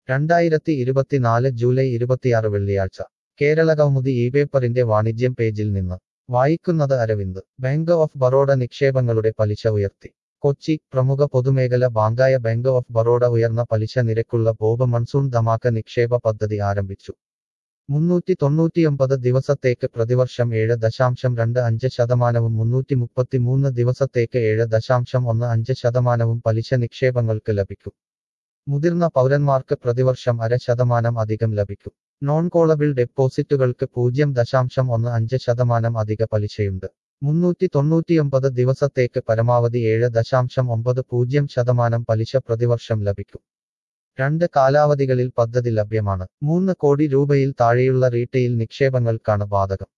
രണ്ടായിരത്തി ഇരുപത്തിനാല് ജൂലൈ ഇരുപത്തിയാറ് വെള്ളിയാഴ്ച കേരള കൗമുദി ഈ പേപ്പറിന്റെ വാണിജ്യം പേജിൽ നിന്ന് വായിക്കുന്നത് അരവിന്ദ് ബാങ്ക് ഓഫ് ബറോഡ നിക്ഷേപങ്ങളുടെ പലിശ ഉയർത്തി കൊച്ചി പ്രമുഖ പൊതുമേഖല ബാങ്കായ ബാങ്ക് ഓഫ് ബറോഡ ഉയർന്ന പലിശ നിരക്കുള്ള ബോബ് മൺസൂൺ ധമാക്ക നിക്ഷേപ പദ്ധതി ആരംഭിച്ചു മുന്നൂറ്റി തൊണ്ണൂറ്റിയൊമ്പത് ദിവസത്തേക്ക് പ്രതിവർഷം ഏഴ് ദശാംശം രണ്ട് അഞ്ച് ശതമാനവും മുന്നൂറ്റി മുപ്പത്തിമൂന്ന് ദിവസത്തേക്ക് ഏഴ് ദശാംശം ഒന്ന് അഞ്ച് ശതമാനവും പലിശ നിക്ഷേപങ്ങൾക്ക് ലഭിക്കും മുതിർന്ന പൗരന്മാർക്ക് പ്രതിവർഷം അര ശതമാനം അധികം ലഭിക്കും നോൺ കോളബിൾ ഡെപ്പോസിറ്റുകൾക്ക് പൂജ്യം ദശാംശം ഒന്ന് അഞ്ച് ശതമാനം അധിക പലിശയുണ്ട് മുന്നൂറ്റി തൊണ്ണൂറ്റിയൊമ്പത് ദിവസത്തേക്ക് പരമാവധി ഏഴ് ദശാംശം ഒമ്പത് പൂജ്യം ശതമാനം പലിശ പ്രതിവർഷം ലഭിക്കും രണ്ട് കാലാവധികളിൽ പദ്ധതി ലഭ്യമാണ് മൂന്ന് കോടി രൂപയിൽ താഴെയുള്ള റീറ്റെയിൽ നിക്ഷേപങ്ങൾക്കാണ് ബാധകം